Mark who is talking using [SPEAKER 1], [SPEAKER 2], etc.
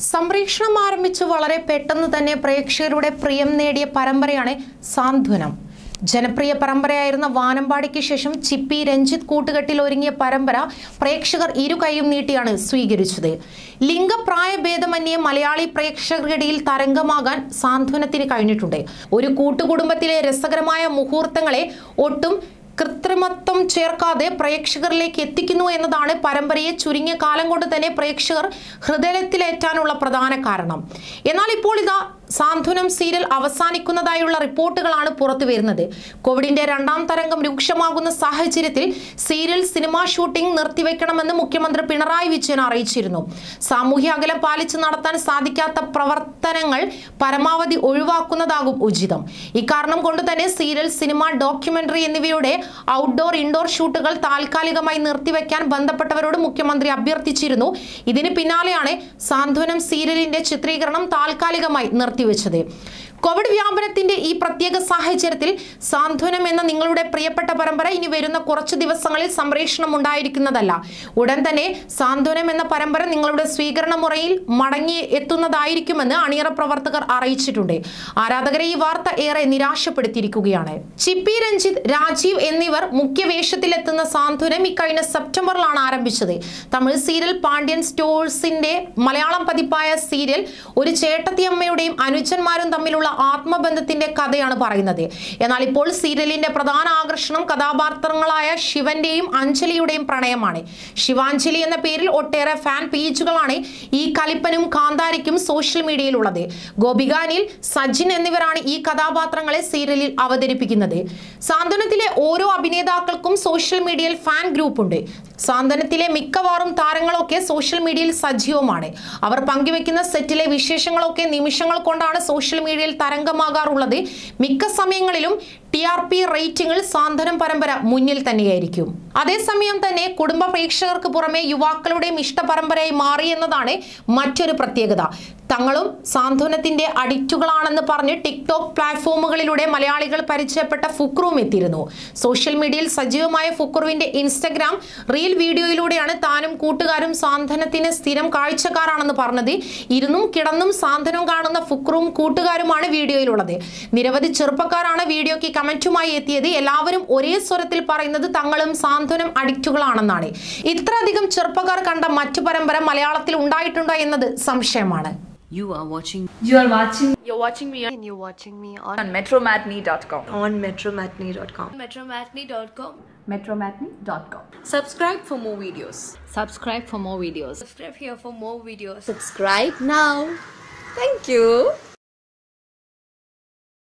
[SPEAKER 1] സംപ്രേഷണം ആരംഭിച്ച് വളരെ പെട്ടെന്ന് തന്നെ പ്രേക്ഷകരുടെ പ്രിയം നേടിയ പരമ്പരയാണ് സാന്ത്വനം ജനപ്രിയ പരമ്പരയായിരുന്ന വാനമ്പാടിക്ക് ശേഷം ചിപ്പി രഞ്ജിത്ത് കൂട്ടുകെട്ടിൽ ഒരുങ്ങിയ പരമ്പര പ്രേക്ഷകർ ഇരു കൈയും നീട്ടിയാണ് സ്വീകരിച്ചത് ലിംഗപ്രായ ഭേദമന്യേ മലയാളി പ്രേക്ഷകർക്കിടയിൽ തരംഗമാകാൻ സാന്ത്വനത്തിന് കഴിഞ്ഞിട്ടുണ്ട് ഒരു കൂട്ടുകുടുംബത്തിലെ രസകരമായ മുഹൂർത്തങ്ങളെ ഒട്ടും കൃത്രിമത്വം ചേർക്കാതെ പ്രേക്ഷകരിലേക്ക് എത്തിക്കുന്നു എന്നതാണ് പരമ്പരയെ ചുരുങ്ങിയ കാലം കൊണ്ട് തന്നെ പ്രേക്ഷകർ ഹൃദയത്തിലേറ്റാനുള്ള പ്രധാന കാരണം എന്നാൽ ഇപ്പോൾ ഇതാ സാന്ത്വനം സീരിയൽ അവസാനിക്കുന്നതായുള്ള റിപ്പോർട്ടുകളാണ് പുറത്തു വരുന്നത് കോവിഡിന്റെ രണ്ടാം തരംഗം രൂക്ഷമാകുന്ന സാഹചര്യത്തിൽ സീരിയൽ സിനിമാ ഷൂട്ടിംഗ് നിർത്തിവെക്കണമെന്ന് മുഖ്യമന്ത്രി പിണറായി വിജയൻ അറിയിച്ചിരുന്നു സാമൂഹ്യ അകലം പാലിച്ച് നടത്താൻ സാധിക്കാത്ത പ്രവർത്തനങ്ങൾ പരമാവധി ഒഴിവാക്കുന്നതാകും ഉചിതം ഇക്കാരണം കൊണ്ട് തന്നെ സീരിയൽ സിനിമ ഡോക്യുമെന്ററി എന്നിവയുടെ ഔട്ട്ഡോർ ഇൻഡോർ ഷൂട്ടുകൾ താൽക്കാലികമായി നിർത്തിവെക്കാൻ ബന്ധപ്പെട്ടവരോട് മുഖ്യമന്ത്രി അഭ്യർത്ഥിച്ചിരുന്നു ഇതിന് പിന്നാലെയാണ് സാന്ത്വനം സീരിയലിന്റെ ചിത്രീകരണം താൽക്കാലികമായി നിർത്തിവെച്ചത് കോവിഡ് വ്യാപനത്തിന്റെ ഈ പ്രത്യേക സാഹചര്യത്തിൽ സാന്ത്വനം എന്ന നിങ്ങളുടെ പ്രിയപ്പെട്ട പരമ്പര ഇനി വരുന്ന കുറച്ച് ദിവസങ്ങളിൽ സംപ്രേഷണം ഉണ്ടായിരിക്കുന്നതല്ല ഉടൻ തന്നെ സാന്ത്വനം എന്ന പരമ്പര നിങ്ങളുടെ സ്വീകരണ മുറയിൽ മടങ്ങി എത്തുന്നതായിരിക്കുമെന്ന് അണിയറ പ്രവർത്തകർ അറിയിച്ചിട്ടുണ്ട് ആരാധകരെ ഈ വാർത്ത ഏറെ നിരാശപ്പെടുത്തിയിരിക്കുകയാണ് ചിപ്പി രഞ്ജിത്ത് രാജീവ് എന്നിവർ മുഖ്യ വേഷത്തിലെത്തുന്ന സാന്ത്വനം ഇക്കഴിഞ്ഞ സെപ്റ്റംബറിലാണ് ആരംഭിച്ചത് തമിഴ് സീരിയൽ പാണ്ഡ്യൻ സ്റ്റോഴ്സിന്റെ മലയാളം പതിപ്പായ സീരിയൽ ഒരു ചേട്ടത്തിയമ്മയുടെയും അനുജന്മാരും തമ്മിലുള്ള ആത്മബന്ധത്തിന്റെ കഥയാണ് പറയുന്നത് എന്നാൽ ഇപ്പോൾ സീരിയലിന്റെ പ്രധാന ആകർഷണം കഥാപാത്രങ്ങളായ ശിവന്റെയും അഞ്ജലിയുടെയും പ്രണയമാണ് ശിവാഞ്ജലി എന്ന പേരിൽ ഒട്ടേറെ ഫാൻ പേജുകളാണ് ഈ കലിപ്പനും കാന്താരിക്കും സോഷ്യൽ മീഡിയയിലുള്ളത് ഗോപികാനിൽ സജിൻ എന്നിവരാണ് ഈ കഥാപാത്രങ്ങളെ സീരിയലിൽ അവതരിപ്പിക്കുന്നത് സാന്ത്വനത്തിലെ ഓരോ അഭിനേതാക്കൾക്കും സോഷ്യൽ മീഡിയയിൽ ഫാൻ ഗ്രൂപ്പ് ഉണ്ട് സാന്ത്വനത്തിലെ മിക്കവാറും താരങ്ങളൊക്കെ സോഷ്യൽ മീഡിയയിൽ സജീവമാണ് അവർ പങ്കുവെക്കുന്ന സെറ്റിലെ വിശേഷങ്ങളൊക്കെ നിമിഷങ്ങൾ കൊണ്ടാണ് സോഷ്യൽ മീഡിയയിൽ തരംഗമാകാറുള്ളത് മിക്ക സമയങ്ങളിലും ടി ആർ പി റേറ്റിംഗിൽ സാന്ത്വനം പരമ്പര മുന്നിൽ തന്നെയായിരിക്കും അതേസമയം തന്നെ കുടുംബ പ്രേക്ഷകർക്ക് പുറമെ യുവാക്കളുടെയും ഇഷ്ട പരമ്പരയായി മാറി എന്നതാണ് മറ്റൊരു പ്രത്യേകത തങ്ങളും സാന്ത്വനത്തിന്റെ അഡിക്റ്റുകളാണെന്ന് പറഞ്ഞ് ടിക്ടോക്ക് പ്ലാറ്റ്ഫോമുകളിലൂടെ മലയാളികൾ പരിചയപ്പെട്ട ഫുക്രുവും എത്തിയിരുന്നു സോഷ്യൽ മീഡിയയിൽ സജീവമായ ഫുക്രുവിന്റെ ഇൻസ്റ്റഗ്രാം റീൽ വീഡിയോയിലൂടെയാണ് താനും കൂട്ടുകാരും സാന്ത്വനത്തിന് സ്ഥിരം കാഴ്ചക്കാരാണെന്ന് പറഞ്ഞത് ഇരുന്നും കിടന്നും സാന്ത്വനം കാണുന്ന ഫുക്രുവും കൂട്ടുകാരുമാണ് വീഡിയോയിലുള്ളത് നിരവധി ചെറുപ്പക്കാരാണ് വീഡിയോയ്ക്ക് കമന്റുമായി എത്തിയത് എല്ലാവരും ഒരേ സ്വരത്തിൽ പറയുന്നത് തങ്ങളും സാന്ത്വനം അഡിക്റ്റുകളാണെന്നാണ് ഇത്രയധികം ചെറുപ്പക്കാർ കണ്ട മറ്റു പരമ്പര മലയാളത്തിൽ ഉണ്ടായിട്ടുണ്ടോ എന്നത് സംശയമാണ്
[SPEAKER 2] You are watching
[SPEAKER 3] You are watching
[SPEAKER 4] You're watching me on, and you're watching me on,
[SPEAKER 2] on metromatney.com.
[SPEAKER 4] on metromatney.com.
[SPEAKER 3] metromatney.com.
[SPEAKER 2] Metromatney.com.
[SPEAKER 4] Subscribe for more videos.
[SPEAKER 2] Subscribe for more videos.
[SPEAKER 3] Subscribe here for more videos.
[SPEAKER 4] Subscribe now. Thank you.